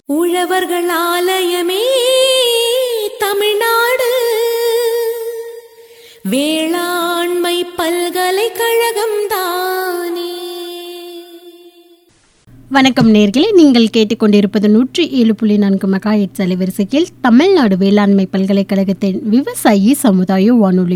உழவர்கள் ஆலயமே தமிழ்நாடு வேளாண்மை பல்கலைக்கழகம் தானே வணக்கம் நேர்களே நீங்கள் கேட்டுக்கொண்டிருப்பது நூற்றி ஏழு புள்ளி நான்கு மெகாஹெட்ஸ் அலைவரிசையில் தமிழ்நாடு வேளாண்மை பல்கலைக்கழகத்தின் விவசாயி சமுதாய வானொலி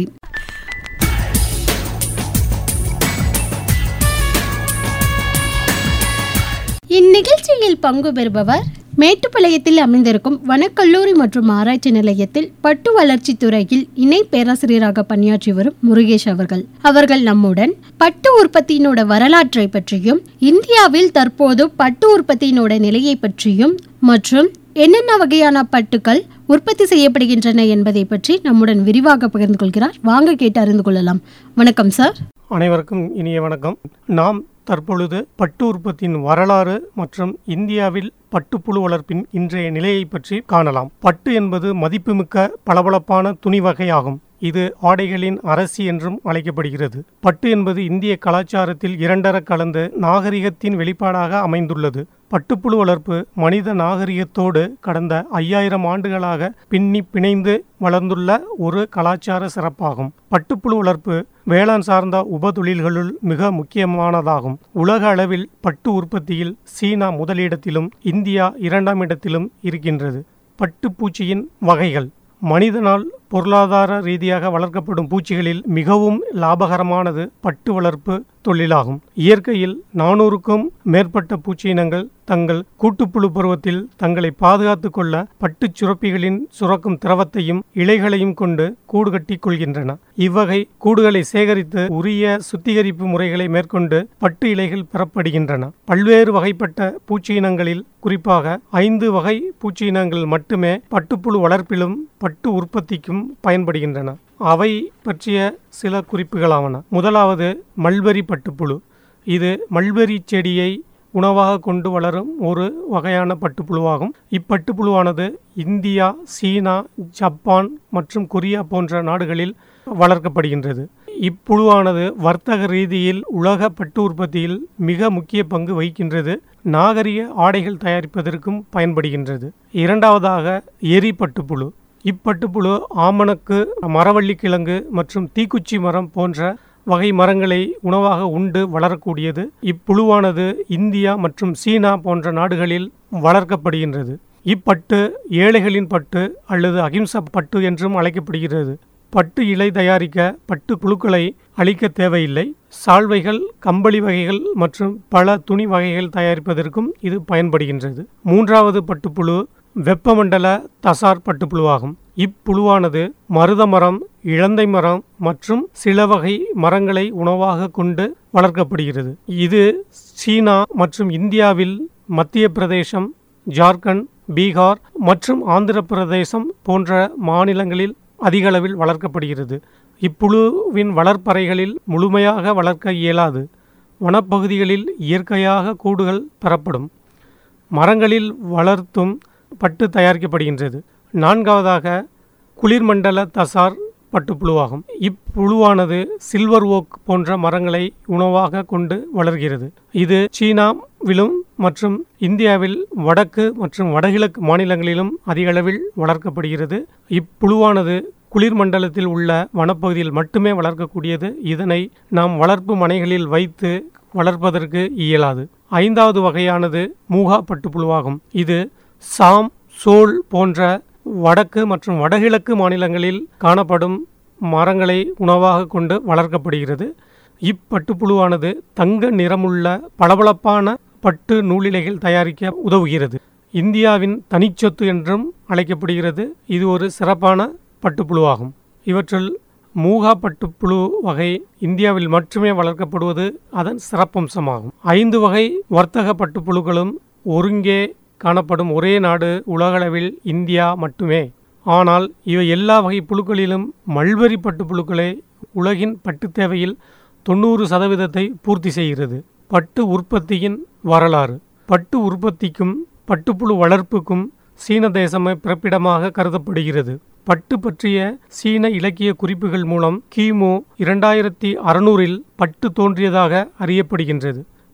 இந்நிகழ்ச்சியில் பங்கு பெறுபவர் மேட்டுப்பாளையத்தில் அமைந்திருக்கும் வனக்கல்லூரி மற்றும் ஆராய்ச்சி நிலையத்தில் பட்டு வளர்ச்சி துறையில் இணை பேராசிரியராக பணியாற்றி வரும் முருகேஷ் அவர்கள் அவர்கள் நம்முடன் பட்டு உற்பத்தியினோட வரலாற்றை பற்றியும் இந்தியாவில் தற்போது பட்டு உற்பத்தியினோட நிலையை பற்றியும் மற்றும் என்னென்ன வகையான பட்டுக்கள் உற்பத்தி செய்யப்படுகின்றன என்பதை பற்றி நம்முடன் விரிவாக பகிர்ந்து கொள்கிறார் வாங்க கேட்டு அறிந்து கொள்ளலாம் வணக்கம் சார் அனைவருக்கும் இனிய வணக்கம் நாம் தற்பொழுது பட்டு உற்பத்தியின் வரலாறு மற்றும் இந்தியாவில் பட்டுப்புழு வளர்ப்பின் இன்றைய நிலையை பற்றி காணலாம் பட்டு என்பது மதிப்புமிக்க பளபளப்பான துணி வகையாகும் இது ஆடைகளின் அரசி என்றும் அழைக்கப்படுகிறது பட்டு என்பது இந்திய கலாச்சாரத்தில் இரண்டர கலந்து நாகரிகத்தின் வெளிப்பாடாக அமைந்துள்ளது பட்டுப்புழு வளர்ப்பு மனித நாகரிகத்தோடு கடந்த ஐயாயிரம் ஆண்டுகளாக பின்னி பிணைந்து வளர்ந்துள்ள ஒரு கலாச்சார சிறப்பாகும் பட்டுப்புழு வளர்ப்பு வேளாண் சார்ந்த உபதொழில்களுள் மிக முக்கியமானதாகும் உலக அளவில் பட்டு உற்பத்தியில் சீனா முதலிடத்திலும் இந்தியா இரண்டாம் இடத்திலும் இருக்கின்றது பட்டுப்பூச்சியின் வகைகள் மனிதனால் பொருளாதார ரீதியாக வளர்க்கப்படும் பூச்சிகளில் மிகவும் லாபகரமானது பட்டு வளர்ப்பு தொழிலாகும் இயற்கையில் நானூறுக்கும் மேற்பட்ட பூச்சி இனங்கள் தங்கள் கூட்டுப்புழு பருவத்தில் தங்களை பாதுகாத்து கொள்ள பட்டுச் சுரப்பிகளின் சுரக்கும் திரவத்தையும் இலைகளையும் கொண்டு கூடு கட்டிக் கொள்கின்றன இவ்வகை கூடுகளை சேகரித்து உரிய சுத்திகரிப்பு முறைகளை மேற்கொண்டு பட்டு இலைகள் பெறப்படுகின்றன பல்வேறு வகைப்பட்ட பூச்சி இனங்களில் குறிப்பாக ஐந்து வகை பூச்சி இனங்கள் மட்டுமே பட்டுப்புழு வளர்ப்பிலும் பட்டு உற்பத்திக்கும் பயன்படுகின்றன அவை பற்றிய சில குறிப்புகளாவன முதலாவது மல்பெரி பட்டுப்புழு இது மல்பெரி செடியை உணவாக கொண்டு வளரும் ஒரு வகையான பட்டுப்புழுவாகும் இப்பட்டுப்புழுவானது இந்தியா சீனா ஜப்பான் மற்றும் கொரியா போன்ற நாடுகளில் வளர்க்கப்படுகின்றது இப்புழுவானது வர்த்தக ரீதியில் உலக பட்டு உற்பத்தியில் மிக முக்கிய பங்கு வகிக்கின்றது நாகரிக ஆடைகள் தயாரிப்பதற்கும் பயன்படுகின்றது இரண்டாவதாக எரி பட்டுப்புழு இப்பட்டுப்புழு ஆமணக்கு மரவள்ளி கிழங்கு மற்றும் தீக்குச்சி மரம் போன்ற வகை மரங்களை உணவாக உண்டு வளரக்கூடியது இப்புழுவானது இந்தியா மற்றும் சீனா போன்ற நாடுகளில் வளர்க்கப்படுகின்றது இப்பட்டு ஏழைகளின் பட்டு அல்லது அகிம்சா பட்டு என்றும் அழைக்கப்படுகிறது பட்டு இலை தயாரிக்க பட்டு புழுக்களை அழிக்க தேவையில்லை சால்வைகள் கம்பளி வகைகள் மற்றும் பல துணி வகைகள் தயாரிப்பதற்கும் இது பயன்படுகின்றது மூன்றாவது பட்டுப்புழு வெப்பமண்டல தசார் பட்டுப்புழுவாகும் இப்புழுவானது மருத மரம் இழந்தை மரம் மற்றும் சில வகை மரங்களை உணவாக கொண்டு வளர்க்கப்படுகிறது இது சீனா மற்றும் இந்தியாவில் மத்திய பிரதேசம் ஜார்க்கண்ட் பீகார் மற்றும் ஆந்திர பிரதேசம் போன்ற மாநிலங்களில் அதிகளவில் வளர்க்கப்படுகிறது இப்புழுவின் வளர்ப்பறைகளில் முழுமையாக வளர்க்க இயலாது வனப்பகுதிகளில் இயற்கையாக கூடுகள் பெறப்படும் மரங்களில் வளர்த்தும் பட்டு தயாரிக்கப்படுகின்றது நான்காவதாக குளிர்மண்டல தசார் பட்டுப்புழுவாகும் இப்புழுவானது சில்வர் ஓக் போன்ற மரங்களை உணவாக கொண்டு வளர்கிறது இது சீனாவிலும் மற்றும் இந்தியாவில் வடக்கு மற்றும் வடகிழக்கு மாநிலங்களிலும் அதிகளவில் வளர்க்கப்படுகிறது இப்புழுவானது குளிர்மண்டலத்தில் உள்ள வனப்பகுதியில் மட்டுமே வளர்க்கக்கூடியது இதனை நாம் வளர்ப்பு மனைகளில் வைத்து வளர்ப்பதற்கு இயலாது ஐந்தாவது வகையானது மூகா பட்டுப்புழுவாகும் இது சாம் சோல் போன்ற வடக்கு மற்றும் வடகிழக்கு மாநிலங்களில் காணப்படும் மரங்களை உணவாக கொண்டு வளர்க்கப்படுகிறது இப்பட்டுப்புழுவானது தங்க நிறமுள்ள பளபளப்பான பட்டு நூலிலைகள் தயாரிக்க உதவுகிறது இந்தியாவின் தனிச்சொத்து என்றும் அழைக்கப்படுகிறது இது ஒரு சிறப்பான பட்டுப்புழுவாகும் இவற்றுள் மூகா பட்டுப்புழு வகை இந்தியாவில் மட்டுமே வளர்க்கப்படுவது அதன் சிறப்பம்சமாகும் ஐந்து வகை வர்த்தக பட்டுப்புழுக்களும் ஒருங்கே காணப்படும் ஒரே நாடு உலகளவில் இந்தியா மட்டுமே ஆனால் இவை எல்லா வகை புழுக்களிலும் மல்பெரி பட்டுப்புழுக்களே உலகின் பட்டு தேவையில் தொண்ணூறு சதவீதத்தை பூர்த்தி செய்கிறது பட்டு உற்பத்தியின் வரலாறு பட்டு உற்பத்திக்கும் பட்டுப்புழு வளர்ப்புக்கும் சீன தேசமே பிறப்பிடமாக கருதப்படுகிறது பட்டு பற்றிய சீன இலக்கிய குறிப்புகள் மூலம் கிமு இரண்டாயிரத்தி அறுநூறில் பட்டு தோன்றியதாக அறியப்படுகின்றது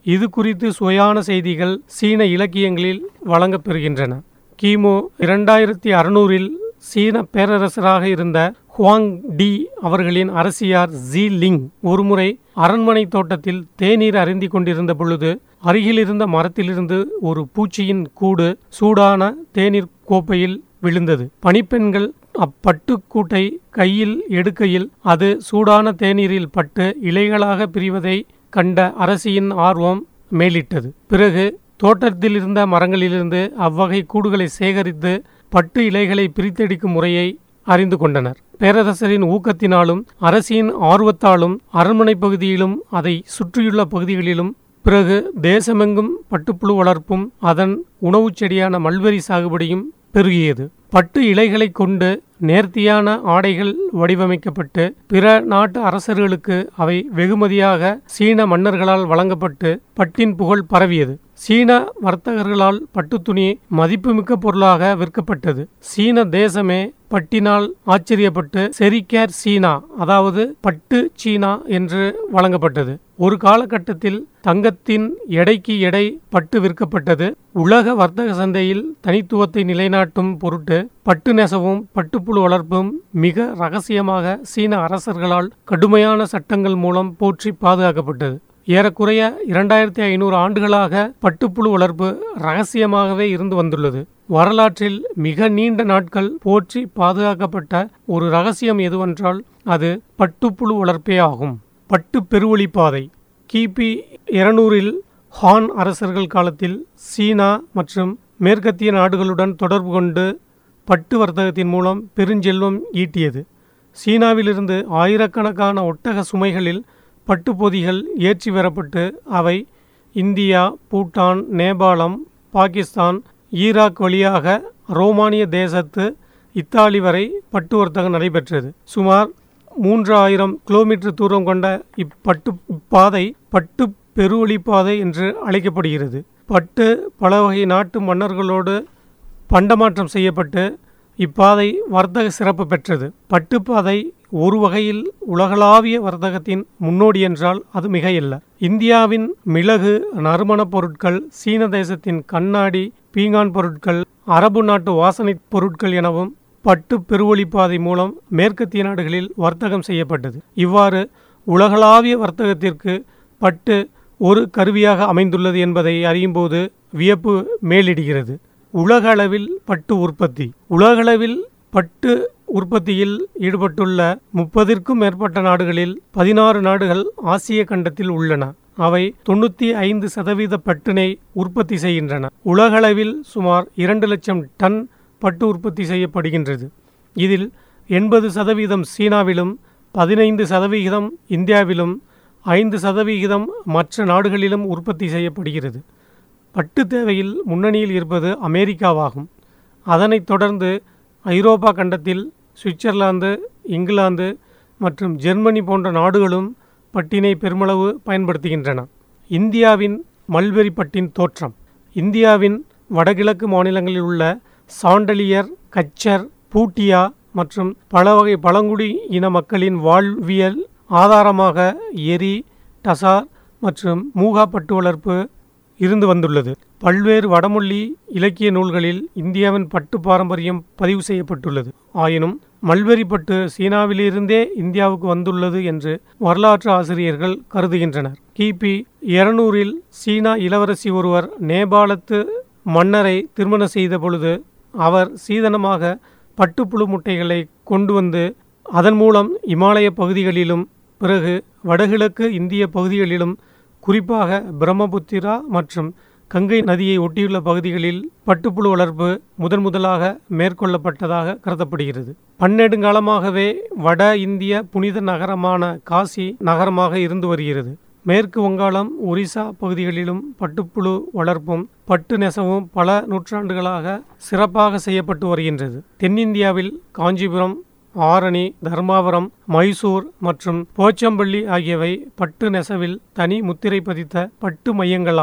இது குறித்து சுவையான செய்திகள் சீன இலக்கியங்களில் வழங்கப்பெறுகின்றன கிமு இரண்டாயிரத்தி அறுநூறில் சீன பேரரசராக இருந்த ஹுவாங் டி அவர்களின் அரசியார் ஜி லிங் ஒருமுறை அரண்மனை தோட்டத்தில் தேநீர் அருந்தி கொண்டிருந்த பொழுது அருகிலிருந்த மரத்திலிருந்து ஒரு பூச்சியின் கூடு சூடான தேநீர் கோப்பையில் விழுந்தது பணிப்பெண்கள் அப்பட்டுக்கூட்டை கையில் எடுக்கையில் அது சூடான தேநீரில் பட்டு இலைகளாக பிரிவதை கண்ட அரசியின் ஆர்வம் மேலிட்டது பிறகு தோட்டத்தில் இருந்த மரங்களிலிருந்து அவ்வகை கூடுகளை சேகரித்து பட்டு இலைகளை பிரித்தெடுக்கும் முறையை அறிந்து கொண்டனர் பேரரசரின் ஊக்கத்தினாலும் அரசியின் ஆர்வத்தாலும் அரண்மனை பகுதியிலும் அதை சுற்றியுள்ள பகுதிகளிலும் பிறகு தேசமெங்கும் பட்டுப்புழு வளர்ப்பும் அதன் உணவுச் செடியான மல்பெரி சாகுபடியும் பெருகியது பட்டு இலைகளை கொண்டு நேர்த்தியான ஆடைகள் வடிவமைக்கப்பட்டு பிற நாட்டு அரசர்களுக்கு அவை வெகுமதியாக சீன மன்னர்களால் வழங்கப்பட்டு பட்டின் புகழ் பரவியது சீன வர்த்தகர்களால் பட்டுத்துணி மதிப்புமிக்க பொருளாக விற்கப்பட்டது சீன தேசமே பட்டினால் ஆச்சரியப்பட்டு செரிகேர் சீனா அதாவது பட்டு சீனா என்று வழங்கப்பட்டது ஒரு காலகட்டத்தில் தங்கத்தின் எடைக்கு எடை பட்டு விற்கப்பட்டது உலக வர்த்தக சந்தையில் தனித்துவத்தை நிலைநாட்டும் பொருட்டு பட்டு நெசவும் பட்டுப்புழு வளர்ப்பும் மிக ரகசியமாக சீன அரசர்களால் கடுமையான சட்டங்கள் மூலம் போற்றி பாதுகாக்கப்பட்டது ஏறக்குறைய இரண்டாயிரத்தி ஐநூறு ஆண்டுகளாக பட்டுப்புழு வளர்ப்பு ரகசியமாகவே இருந்து வந்துள்ளது வரலாற்றில் மிக நீண்ட நாட்கள் போற்றி பாதுகாக்கப்பட்ட ஒரு ரகசியம் எதுவென்றால் அது பட்டுப்புழு வளர்ப்பே ஆகும் பட்டு பெருவழிப்பாதை கிபி இருநூறில் ஹான் அரசர்கள் காலத்தில் சீனா மற்றும் மேற்கத்திய நாடுகளுடன் தொடர்பு கொண்டு பட்டு வர்த்தகத்தின் மூலம் பெருஞ்செல்வம் ஈட்டியது சீனாவிலிருந்து ஆயிரக்கணக்கான ஒட்டக சுமைகளில் பட்டுப்பொதிகள் ஏற்றி வரப்பட்டு அவை இந்தியா பூட்டான் நேபாளம் பாகிஸ்தான் ஈராக் வழியாக ரோமானிய தேசத்து இத்தாலி வரை பட்டு வர்த்தகம் நடைபெற்றது சுமார் மூன்றாயிரம் கிலோமீட்டர் தூரம் கொண்ட இப்பட்டு இப்பாதை பட்டு பெருவழிப்பாதை என்று அழைக்கப்படுகிறது பட்டு பல வகை நாட்டு மன்னர்களோடு பண்டமாற்றம் செய்யப்பட்டு இப்பாதை வர்த்தக சிறப்பு பெற்றது பட்டுப்பாதை ஒரு வகையில் உலகளாவிய வர்த்தகத்தின் முன்னோடி என்றால் அது மிகையல்ல இந்தியாவின் மிளகு நறுமணப் பொருட்கள் சீன தேசத்தின் கண்ணாடி பீங்கான் பொருட்கள் அரபு நாட்டு வாசனைப் பொருட்கள் எனவும் பட்டு பெருவழிப்பாதை மூலம் மேற்கத்திய நாடுகளில் வர்த்தகம் செய்யப்பட்டது இவ்வாறு உலகளாவிய வர்த்தகத்திற்கு பட்டு ஒரு கருவியாக அமைந்துள்ளது என்பதை அறியும்போது வியப்பு மேலிடுகிறது உலக அளவில் பட்டு உற்பத்தி உலகளவில் பட்டு உற்பத்தியில் ஈடுபட்டுள்ள முப்பதிற்கும் மேற்பட்ட நாடுகளில் பதினாறு நாடுகள் ஆசிய கண்டத்தில் உள்ளன அவை தொண்ணூற்றி ஐந்து சதவீத பட்டினை உற்பத்தி செய்கின்றன உலகளவில் சுமார் இரண்டு லட்சம் டன் பட்டு உற்பத்தி செய்யப்படுகின்றது இதில் எண்பது சதவீதம் சீனாவிலும் பதினைந்து சதவிகிதம் இந்தியாவிலும் ஐந்து சதவிகிதம் மற்ற நாடுகளிலும் உற்பத்தி செய்யப்படுகிறது பட்டு தேவையில் முன்னணியில் இருப்பது அமெரிக்காவாகும் அதனைத் தொடர்ந்து ஐரோப்பா கண்டத்தில் சுவிட்சர்லாந்து இங்கிலாந்து மற்றும் ஜெர்மனி போன்ற நாடுகளும் பட்டினை பெருமளவு பயன்படுத்துகின்றன இந்தியாவின் மல்பெரி பட்டின் தோற்றம் இந்தியாவின் வடகிழக்கு மாநிலங்களில் உள்ள சாண்டலியர் கச்சர் பூட்டியா மற்றும் பல வகை பழங்குடி இன மக்களின் வாழ்வியல் ஆதாரமாக எரி டசார் மற்றும் மூகா பட்டு வளர்ப்பு இருந்து வந்துள்ளது பல்வேறு வடமொழி இலக்கிய நூல்களில் இந்தியாவின் பட்டு பாரம்பரியம் பதிவு செய்யப்பட்டுள்ளது ஆயினும் மல்பெரி பட்டு சீனாவிலிருந்தே இந்தியாவுக்கு வந்துள்ளது என்று வரலாற்று ஆசிரியர்கள் கருதுகின்றனர் கிபி இருநூறில் சீனா இளவரசி ஒருவர் நேபாளத்து மன்னரை திருமணம் செய்த பொழுது அவர் சீதனமாக பட்டுப்புழு முட்டைகளை கொண்டு வந்து அதன் மூலம் இமாலய பகுதிகளிலும் பிறகு வடகிழக்கு இந்திய பகுதிகளிலும் குறிப்பாக பிரம்மபுத்திரா மற்றும் கங்கை நதியை ஒட்டியுள்ள பகுதிகளில் பட்டுப்புழு வளர்ப்பு முதன் முதலாக மேற்கொள்ளப்பட்டதாக கருதப்படுகிறது பன்னெடுங்காலமாகவே வட இந்திய புனித நகரமான காசி நகரமாக இருந்து வருகிறது மேற்கு வங்காளம் ஒரிசா பகுதிகளிலும் பட்டுப்புழு வளர்ப்பும் பட்டு நெசவும் பல நூற்றாண்டுகளாக சிறப்பாக செய்யப்பட்டு வருகின்றது தென்னிந்தியாவில் காஞ்சிபுரம் ஆரணி தர்மாவரம் மைசூர் மற்றும் போச்சம்பள்ளி ஆகியவை பட்டு நெசவில் தனி முத்திரை பதித்த பட்டு மையங்களாகும்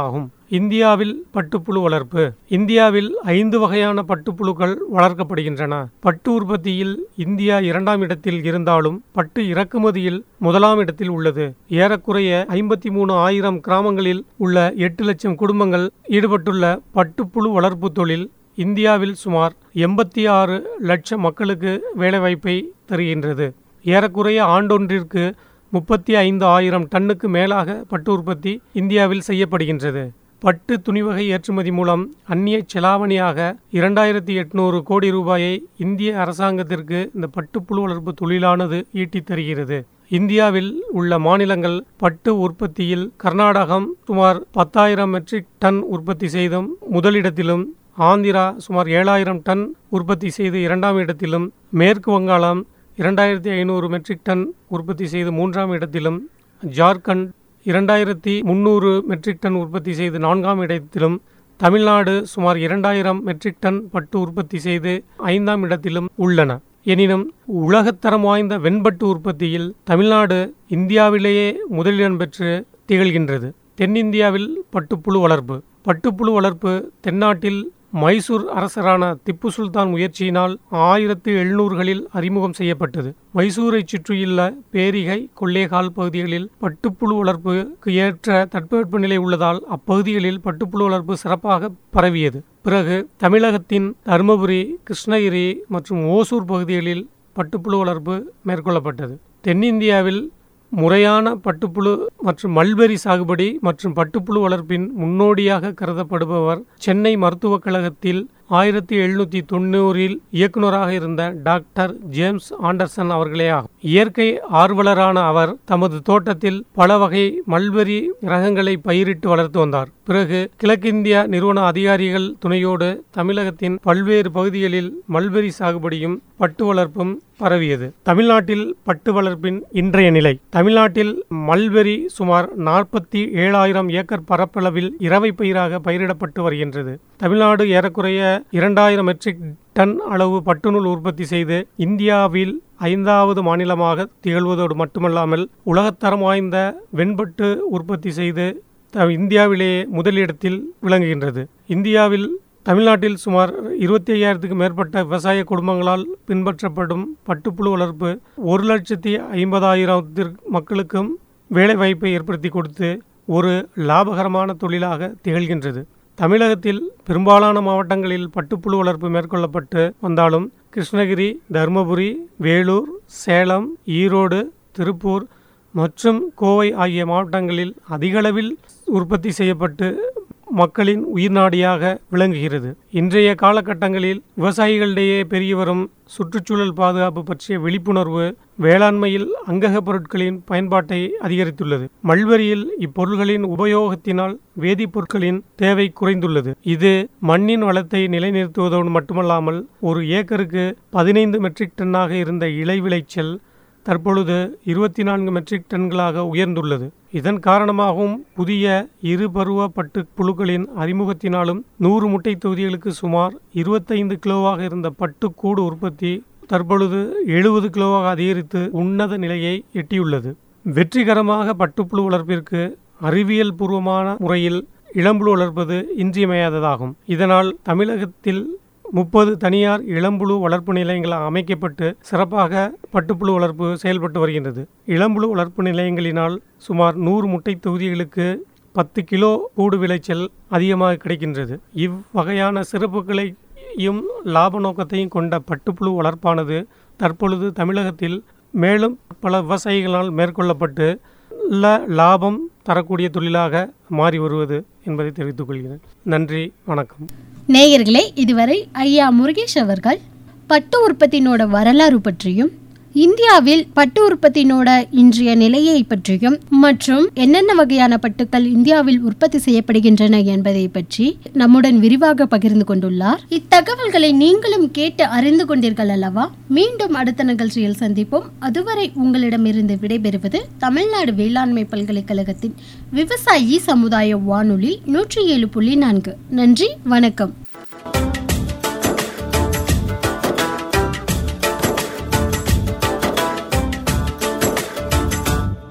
இந்தியாவில் பட்டுப்புழு வளர்ப்பு இந்தியாவில் ஐந்து வகையான பட்டுப்புழுக்கள் வளர்க்கப்படுகின்றன பட்டு உற்பத்தியில் இந்தியா இரண்டாம் இடத்தில் இருந்தாலும் பட்டு இறக்குமதியில் முதலாம் இடத்தில் உள்ளது ஏறக்குறைய ஐம்பத்தி மூணு ஆயிரம் கிராமங்களில் உள்ள எட்டு லட்சம் குடும்பங்கள் ஈடுபட்டுள்ள பட்டுப்புழு வளர்ப்பு தொழில் இந்தியாவில் சுமார் எண்பத்தி ஆறு லட்சம் மக்களுக்கு வேலைவாய்ப்பை தருகின்றது ஏறக்குறைய ஆண்டொன்றிற்கு முப்பத்தி ஐந்து ஆயிரம் டன்னுக்கு மேலாக பட்டு உற்பத்தி இந்தியாவில் செய்யப்படுகின்றது பட்டு துணிவகை ஏற்றுமதி மூலம் அந்நிய செலாவணியாக இரண்டாயிரத்தி எட்நூறு கோடி ரூபாயை இந்திய அரசாங்கத்திற்கு இந்த பட்டுப்புழு வளர்ப்பு தொழிலானது ஈட்டித் தருகிறது இந்தியாவில் உள்ள மாநிலங்கள் பட்டு உற்பத்தியில் கர்நாடகம் சுமார் பத்தாயிரம் மெட்ரிக் டன் உற்பத்தி செய்தும் முதலிடத்திலும் ஆந்திரா சுமார் ஏழாயிரம் டன் உற்பத்தி செய்து இரண்டாம் இடத்திலும் மேற்கு வங்காளம் இரண்டாயிரத்தி ஐநூறு மெட்ரிக் டன் உற்பத்தி செய்து மூன்றாம் இடத்திலும் ஜார்க்கண்ட் இரண்டாயிரத்தி முந்நூறு மெட்ரிக் டன் உற்பத்தி செய்து நான்காம் இடத்திலும் தமிழ்நாடு சுமார் இரண்டாயிரம் மெட்ரிக் டன் பட்டு உற்பத்தி செய்து ஐந்தாம் இடத்திலும் உள்ளன எனினும் உலகத்தரம் வாய்ந்த வெண்பட்டு உற்பத்தியில் தமிழ்நாடு இந்தியாவிலேயே முதலிடம் பெற்று திகழ்கின்றது தென்னிந்தியாவில் பட்டுப்புழு வளர்ப்பு பட்டுப்புழு வளர்ப்பு தென்னாட்டில் மைசூர் அரசரான திப்பு சுல்தான் முயற்சியினால் ஆயிரத்து எழுநூறுகளில் அறிமுகம் செய்யப்பட்டது மைசூரை சுற்றியுள்ள பேரிகை கொள்ளேகால் பகுதிகளில் பட்டுப்புழு வளர்ப்புக்கு ஏற்ற தட்பவெப்பநிலை உள்ளதால் அப்பகுதிகளில் பட்டுப்புழு வளர்ப்பு சிறப்பாக பரவியது பிறகு தமிழகத்தின் தருமபுரி கிருஷ்ணகிரி மற்றும் ஓசூர் பகுதிகளில் பட்டுப்புழு வளர்ப்பு மேற்கொள்ளப்பட்டது தென்னிந்தியாவில் முறையான பட்டுப்புழு மற்றும் மல்பெரி சாகுபடி மற்றும் பட்டுப்புழு வளர்ப்பின் முன்னோடியாக கருதப்படுபவர் சென்னை மருத்துவக் கழகத்தில் ஆயிரத்தி எழுநூற்றி தொண்ணூறில் இயக்குநராக இருந்த டாக்டர் ஜேம்ஸ் ஆண்டர்சன் அவர்களே ஆகும் இயற்கை ஆர்வலரான அவர் தமது தோட்டத்தில் பல வகை மல்பெரி ரகங்களை பயிரிட்டு வளர்த்து வந்தார் பிறகு கிழக்கிந்திய நிறுவன அதிகாரிகள் துணையோடு தமிழகத்தின் பல்வேறு பகுதிகளில் மல்பெரி சாகுபடியும் பட்டு வளர்ப்பும் பரவியது தமிழ்நாட்டில் பட்டு வளர்ப்பின் இன்றைய நிலை தமிழ்நாட்டில் மல்பெரி சுமார் நாற்பத்தி ஏழாயிரம் ஏக்கர் பரப்பளவில் இரவை பயிராக பயிரிடப்பட்டு வருகின்றது தமிழ்நாடு ஏறக்குறைய இரண்டாயிரம் மெட்ரிக் டன் அளவு பட்டுநூல் உற்பத்தி செய்து இந்தியாவில் ஐந்தாவது மாநிலமாக திகழ்வதோடு மட்டுமல்லாமல் உலகத்தரம் வாய்ந்த வெண்பட்டு உற்பத்தி செய்து த- இந்தியாவிலேயே முதலிடத்தில் விளங்குகின்றது இந்தியாவில் தமிழ்நாட்டில் சுமார் இருபத்தி ஐயாயிரத்துக்கு மேற்பட்ட விவசாய குடும்பங்களால் பின்பற்றப்படும் பட்டுப்புழு வளர்ப்பு ஒரு லட்சத்தி ஐம்பதாயிரத்திற்கு மக்களுக்கும் வேலைவாய்ப்பை ஏற்படுத்தி கொடுத்து ஒரு லாபகரமான தொழிலாக திகழ்கின்றது தமிழகத்தில் பெரும்பாலான மாவட்டங்களில் பட்டுப்புழு வளர்ப்பு மேற்கொள்ளப்பட்டு வந்தாலும் கிருஷ்ணகிரி தருமபுரி வேலூர் சேலம் ஈரோடு திருப்பூர் மற்றும் கோவை ஆகிய மாவட்டங்களில் அதிகளவில் உற்பத்தி செய்யப்பட்டு மக்களின் உயிர்நாடியாக விளங்குகிறது இன்றைய காலகட்டங்களில் விவசாயிகளிடையே பெருகி வரும் சுற்றுச்சூழல் பாதுகாப்பு பற்றிய விழிப்புணர்வு வேளாண்மையில் அங்கக பொருட்களின் பயன்பாட்டை அதிகரித்துள்ளது மல்பரியில் இப்பொருள்களின் உபயோகத்தினால் வேதிப்பொருட்களின் தேவை குறைந்துள்ளது இது மண்ணின் வளத்தை நிலைநிறுத்துவதோடு மட்டுமல்லாமல் ஒரு ஏக்கருக்கு பதினைந்து மெட்ரிக் டன்னாக இருந்த இலை விளைச்சல் தற்பொழுது இருபத்தி நான்கு மெட்ரிக் டன்களாக உயர்ந்துள்ளது இதன் காரணமாகவும் புதிய இருபருவ பட்டு புழுக்களின் அறிமுகத்தினாலும் நூறு முட்டை தொகுதிகளுக்கு சுமார் இருபத்தைந்து கிலோவாக இருந்த பட்டுக்கூடு உற்பத்தி தற்பொழுது எழுபது கிலோவாக அதிகரித்து உன்னத நிலையை எட்டியுள்ளது வெற்றிகரமாக பட்டுப்புழு வளர்ப்பிற்கு அறிவியல் பூர்வமான முறையில் இளம்புழு வளர்ப்பது இன்றியமையாததாகும் இதனால் தமிழகத்தில் முப்பது தனியார் இளம்புழு வளர்ப்பு நிலையங்கள் அமைக்கப்பட்டு சிறப்பாக பட்டுப்புழு வளர்ப்பு செயல்பட்டு வருகின்றது இளம்புழு வளர்ப்பு நிலையங்களினால் சுமார் நூறு முட்டை தொகுதிகளுக்கு பத்து கிலோ கூடு விளைச்சல் அதிகமாக கிடைக்கின்றது இவ்வகையான சிறப்புகளையும் லாப நோக்கத்தையும் கொண்ட பட்டுப்புழு வளர்ப்பானது தற்பொழுது தமிழகத்தில் மேலும் பல விவசாயிகளால் மேற்கொள்ளப்பட்டு நல்ல லாபம் தரக்கூடிய தொழிலாக மாறி வருவது என்பதை தெரிவித்துக் கொள்கிறேன் நன்றி வணக்கம் நேயர்களே இதுவரை ஐயா முருகேஷ் அவர்கள் பட்டு உற்பத்தியினோட வரலாறு பற்றியும் இந்தியாவில் பட்டு உற்பத்தியினோட இன்றைய நிலையை பற்றியும் மற்றும் என்னென்ன வகையான பட்டுக்கள் இந்தியாவில் உற்பத்தி செய்யப்படுகின்றன என்பதை பற்றி நம்முடன் விரிவாக பகிர்ந்து கொண்டுள்ளார் இத்தகவல்களை நீங்களும் கேட்டு அறிந்து கொண்டீர்கள் அல்லவா மீண்டும் அடுத்த நிகழ்ச்சியில் சந்திப்போம் அதுவரை உங்களிடமிருந்து விடைபெறுவது தமிழ்நாடு வேளாண்மை பல்கலைக்கழகத்தின் விவசாயி சமுதாய வானொலி நூற்றி ஏழு புள்ளி நான்கு நன்றி வணக்கம்